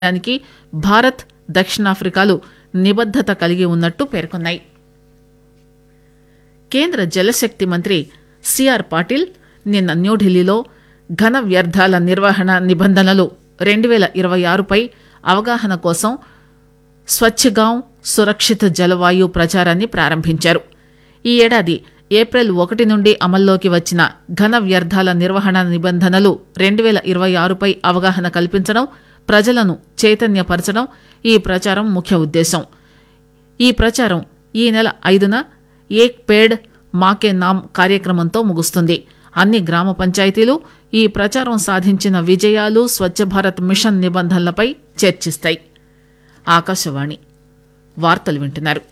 దానికి భారత్ దక్షిణాఫ్రికాలు నిబద్దత కలిగి ఉన్నట్టు పేర్కొన్నాయి కేంద్ర జలశక్తి మంత్రి సిఆర్ పాటిల్ నిన్న న్యూఢిల్లీలో ఘన వ్యర్థాల నిర్వహణ నిబంధనలు రెండు పేల ఇరవై ఆరుపై అవగాహన కోసం స్వచ్ఛగాంవ్ సురక్షిత జలవాయు ప్రచారాన్ని ప్రారంభించారు ఈ ఏడాది ఏప్రిల్ ఒకటి నుండి అమల్లోకి వచ్చిన ఘన వ్యర్థాల నిర్వహణ నిబంధనలు రెండు పేల ఇరవై ఆరుపై అవగాహన కల్పించడం ప్రజలను చైతన్యపరచడం ఈ ప్రచారం ముఖ్య ఉద్దేశం ఈ ప్రచారం ఈ నెల ఐదున ఏక్ పేడ్ మాకే నామ్ కార్యక్రమంతో ముగుస్తుంది అన్ని గ్రామ పంచాయతీలు ఈ ప్రచారం సాధించిన విజయాలు స్వచ్ఛ భారత్ మిషన్ నిబంధనలపై చర్చిస్తాయి ఆకాశవాణి వార్తలు వింటున్నారు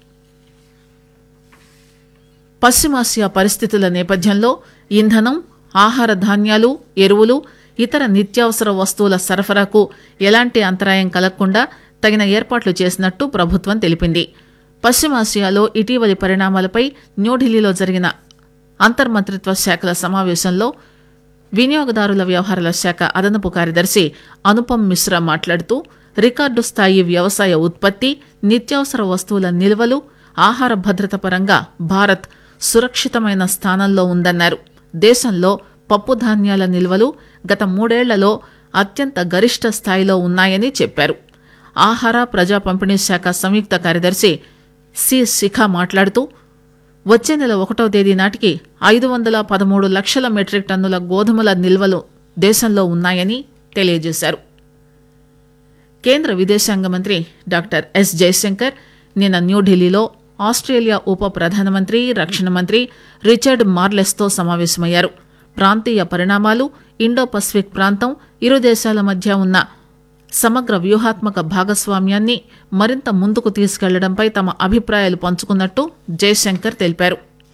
పశ్చిమాసియా పరిస్థితుల నేపథ్యంలో ఇంధనం ఆహార ధాన్యాలు ఎరువులు ఇతర నిత్యావసర వస్తువుల సరఫరాకు ఎలాంటి అంతరాయం కలగకుండా తగిన ఏర్పాట్లు చేసినట్టు ప్రభుత్వం తెలిపింది పశ్చిమాసియాలో ఇటీవలి పరిణామాలపై న్యూఢిల్లీలో జరిగిన అంతర్మంత్రిత్వ శాఖల సమావేశంలో వినియోగదారుల వ్యవహారాల శాఖ అదనపు కార్యదర్శి అనుపమ్ మిశ్రా మాట్లాడుతూ రికార్డు స్థాయి వ్యవసాయ ఉత్పత్తి నిత్యావసర వస్తువుల నిల్వలు ఆహార భద్రత పరంగా భారత్ సురక్షితమైన స్థానంలో ఉందన్నారు దేశంలో పప్పు ధాన్యాల నిల్వలు గత మూడేళ్లలో అత్యంత గరిష్ట స్థాయిలో ఉన్నాయని చెప్పారు ఆహార ప్రజా పంపిణీ శాఖ సంయుక్త కార్యదర్శి సి శిఖ మాట్లాడుతూ వచ్చే నెల ఒకటో తేదీ నాటికి ఐదు వందల పదమూడు లక్షల మెట్రిక్ టన్నుల గోధుమల నిల్వలు దేశంలో ఉన్నాయని తెలియజేశారు కేంద్ర విదేశాంగ మంత్రి డాక్టర్ ఎస్ జయశంకర్ నిన్న న్యూఢిల్లీలో ఆస్ట్రేలియా ఉప ప్రధానమంత్రి రక్షణ మంత్రి రిచర్డ్ మార్లెస్తో సమావేశమయ్యారు ప్రాంతీయ పరిణామాలు ఇండో పసిఫిక్ ప్రాంతం ఇరు దేశాల మధ్య ఉన్న సమగ్ర వ్యూహాత్మక భాగస్వామ్యాన్ని మరింత ముందుకు తీసుకెళ్లడంపై తమ అభిప్రాయాలు పంచుకున్నట్టు జయశంకర్ తెలిపారు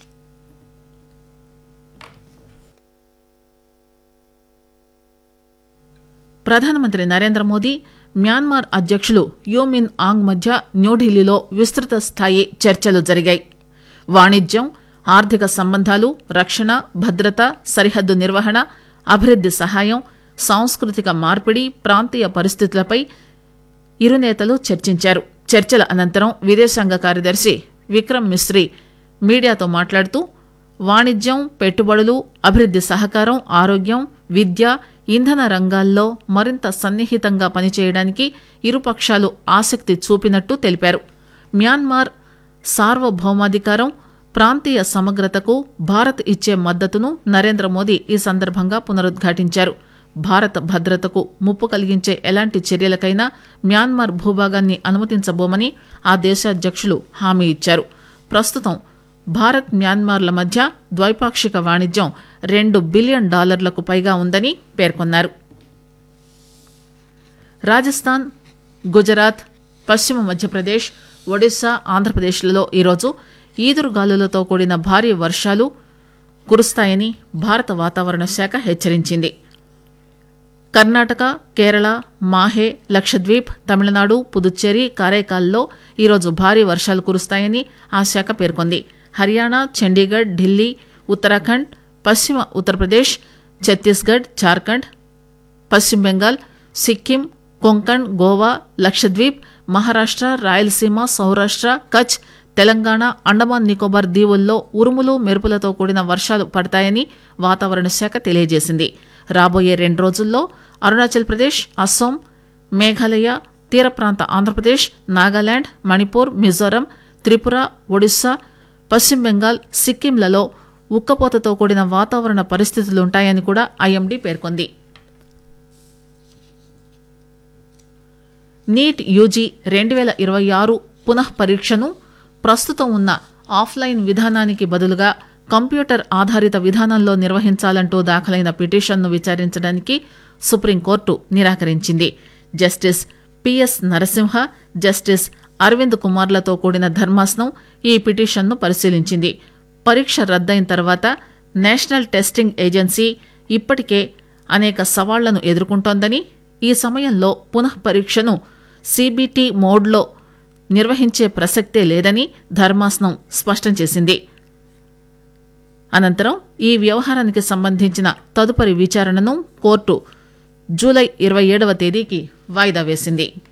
ప్రధానమంత్రి నరేంద్ర మోదీ మ్యాన్మార్ అధ్యక్షులు యూమిన్ ఆంగ్ మధ్య న్యూఢిల్లీలో విస్తృత స్థాయి చర్చలు జరిగాయి వాణిజ్యం ఆర్థిక సంబంధాలు రక్షణ భద్రత సరిహద్దు నిర్వహణ అభివృద్ది సహాయం సాంస్కృతిక మార్పిడి ప్రాంతీయ పరిస్థితులపై ఇరు నేతలు చర్చించారు చర్చల అనంతరం విదేశాంగ కార్యదర్శి విక్రమ్ మిశ్రీ మీడియాతో మాట్లాడుతూ వాణిజ్యం పెట్టుబడులు అభివృద్ది సహకారం ఆరోగ్యం విద్య ఇంధన రంగాల్లో మరింత సన్నిహితంగా పనిచేయడానికి ఇరుపక్షాలు ఆసక్తి చూపినట్టు తెలిపారు మ్యాన్మార్ సార్వభౌమాధికారం ప్రాంతీయ సమగ్రతకు భారత్ ఇచ్చే మద్దతును నరేంద్ర మోదీ ఈ సందర్భంగా పునరుద్ఘాటించారు భారత భద్రతకు ముప్పు కలిగించే ఎలాంటి చర్యలకైనా మ్యాన్మార్ భూభాగాన్ని అనుమతించబోమని ఆ దేశాధ్యక్షులు హామీ ఇచ్చారు ప్రస్తుతం భారత్ మ్యాన్మార్ల మధ్య ద్వైపాక్షిక వాణిజ్యం రెండు బిలియన్ డాలర్లకు పైగా ఉందని పేర్కొన్నారు రాజస్థాన్ గుజరాత్ పశ్చిమ మధ్యప్రదేశ్ ఒడిశా ఆంధ్రప్రదేశ్లలో ఈరోజు ఈదురుగాలులతో కూడిన భారీ వర్షాలు కురుస్తాయని భారత వాతావరణ శాఖ హెచ్చరించింది కర్ణాటక కేరళ మాహే లక్షద్వీప్ తమిళనాడు పుదుచ్చేరి కారైకాల్లో ఈరోజు భారీ వర్షాలు కురుస్తాయని ఆ శాఖ పేర్కొంది హర్యానా చండీగఢ్ ఢిల్లీ ఉత్తరాఖండ్ పశ్చిమ ఉత్తరప్రదేశ్ ఛత్తీస్గఢ్ జార్ఖండ్ పశ్చిమ బెంగాల్ సిక్కిం కొంకణ్ గోవా లక్షద్వీప్ మహారాష్ట్ర రాయలసీమ సౌరాష్ట్ర కచ్ తెలంగాణ అండమాన్ నికోబార్ దీవుల్లో ఉరుములు మెరుపులతో కూడిన వర్షాలు పడతాయని వాతావరణ శాఖ తెలియజేసింది రాబోయే రెండు రోజుల్లో అరుణాచల్ ప్రదేశ్ అస్సోం మేఘాలయ తీర ప్రాంత ఆంధ్రప్రదేశ్ నాగాలాండ్ మణిపూర్ మిజోరం త్రిపుర ఒడిశా పశ్చిమ బెంగాల్ సిక్కింలలో ఉక్కపోతతో కూడిన వాతావరణ పరిస్థితులుంటాయని కూడా ఐఎండీ పేర్కొంది నీట్ యూజీ రెండు వేల ఇరవై ఆరు పునః పరీక్షను ప్రస్తుతం ఉన్న ఆఫ్లైన్ విధానానికి బదులుగా కంప్యూటర్ ఆధారిత విధానంలో నిర్వహించాలంటూ దాఖలైన పిటిషన్ను విచారించడానికి సుప్రీంకోర్టు నిరాకరించింది justice P S Narasimha justice Aravind కుమార్లతో కూడిన ధర్మాసనం ఈ పిటిషన్ను పరిశీలించింది పరీక్ష రద్దయిన తర్వాత నేషనల్ టెస్టింగ్ ఏజెన్సీ ఇప్పటికే అనేక సవాళ్లను ఎదుర్కొంటోందని ఈ సమయంలో పునః పరీక్షను సీబీటీ మోడ్లో నిర్వహించే ప్రసక్తే లేదని ధర్మాసనం స్పష్టం చేసింది అనంతరం ఈ వ్యవహారానికి సంబంధించిన తదుపరి విచారణను కోర్టు జూలై ఇరవై ఏడవ తేదీకి వాయిదా వేసింది